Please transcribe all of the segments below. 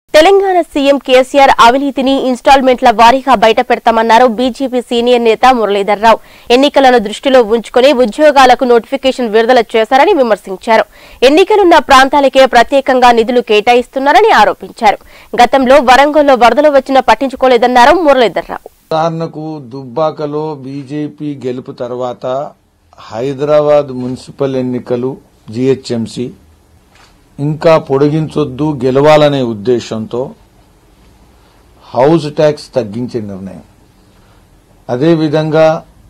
Telangana CM KCR అవినీతిని ఇన్స్టాల్మెంట్ల వారీగా బయట పెడతామన్నారు బీజేపీ సీనియర్ నేత మురళీధర్రావు ఎన్నికలను దృష్టిలో ఉంచుకుని ఉద్యోగాలకు నోటిఫికేషన్ విడుదల చేశారని విమర్శించారు ఎన్నికలున్న ప్రాంతాలకే ప్రత్యేకంగా నిధులు కేటాయిస్తున్నారని ఆరోపించారు గతంలో వరంగల్లో వరదలు వచ్చినా పట్టించుకోలేదన్నారు మురళీధర్రావు ఉదాహరణకు దుబ్బాకలో బీజేపీ గెలుపు తర్వాత హైదరాబాద్ మున్సిపల్ ఎన్నికలు జీహెచ్ఎంసీ ఇంకా పొడిగించొద్దు గెలవాలనే ఉద్దేశంతో హౌస్ ట్యాక్స్ తగ్గించే నిర్ణయం అదేవిధంగా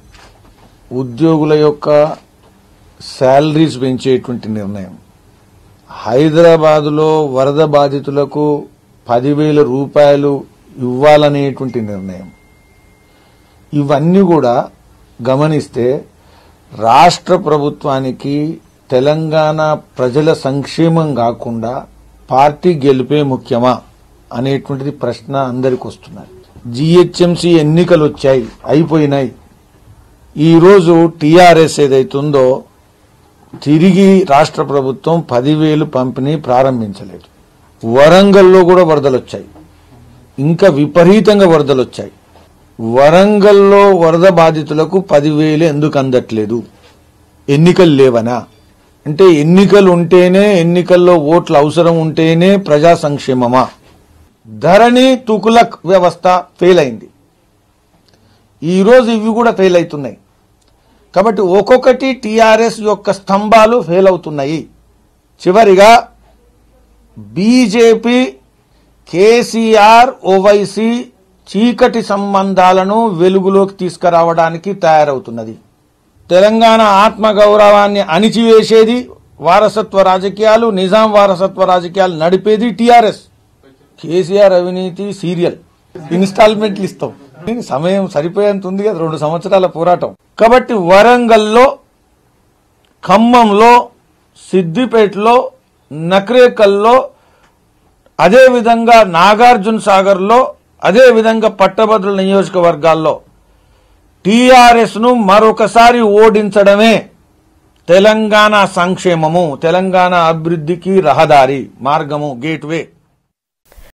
ఉద్యోగుల యొక్క శాలరీస్ పెంచేటువంటి నిర్ణయం హైదరాబాదులో వరద బాధితులకు పదివేల రూపాయలు ఇవ్వాలనేటువంటి నిర్ణయం ఇవన్నీ కూడా గమనిస్తే రాష్ట్ర ప్రభుత్వానికి తెలంగాణ ప్రజల సంక్షేమం కాకుండా పార్టీ గెలిపే ముఖ్యమా అనేటువంటిది ప్రశ్న అందరికి వస్తున్నది జీహెచ్ఎంసీ ఎన్నికలు వచ్చాయి అయిపోయినాయి ఈరోజు టీఆర్ఎస్ ఏదైతుందో తిరిగి రాష్ట్ర ప్రభుత్వం పదివేలు పంపిణీ ప్రారంభించలేదు వరంగల్లో కూడా వరదలు వచ్చాయి ఇంకా విపరీతంగా వరదలు వచ్చాయి వరంగల్లో వరద బాధితులకు పదివేలు ఎందుకు అందట్లేదు ఎన్నికలు లేవనా అంటే ఎన్నికలు ఉంటేనే ఎన్నికల్లో ఓట్ల అవసరం ఉంటేనే ప్రజా సంక్షేమమా ధరణి తుకులక్ వ్యవస్థ ఫెయిల్ అయింది ఈరోజు ఇవి కూడా ఫెయిల్ అవుతున్నాయి కాబట్టి ఒక్కొక్కటి టీఆర్ఎస్ యొక్క స్తంభాలు ఫెయిల్ అవుతున్నాయి చివరిగా బీజేపీ కేసీఆర్ ఓవైసీ చీకటి సంబంధాలను వెలుగులోకి తీసుకురావడానికి తయారవుతున్నది తెలంగాణ ఆత్మగౌరవాన్ని అణిచివేసేది వారసత్వ రాజకీయాలు నిజాం వారసత్వ రాజకీయాలు నడిపేది టీఆర్ఎస్ కేసీఆర్ అవినీతి సీరియల్ ఇన్స్టాల్మెంట్లు ఇస్తాం దీని సమయం సరిపోయేంత ఉంది కదా రెండు సంవత్సరాల పోరాటం కాబట్టి వరంగల్లో ఖమ్మంలో సిద్దిపేటలో నక్రేకల్లో అదేవిధంగా నాగార్జున సాగర్లో అదేవిధంగా పట్టభద్రుల నియోజకవర్గాల్లో టీఆర్ఎస్ ను మరొకసారి ఓడించడమే తెలంగాణ సంక్షేమము తెలంగాణ అభివృద్ధికి రహదారి మార్గము గేట్వే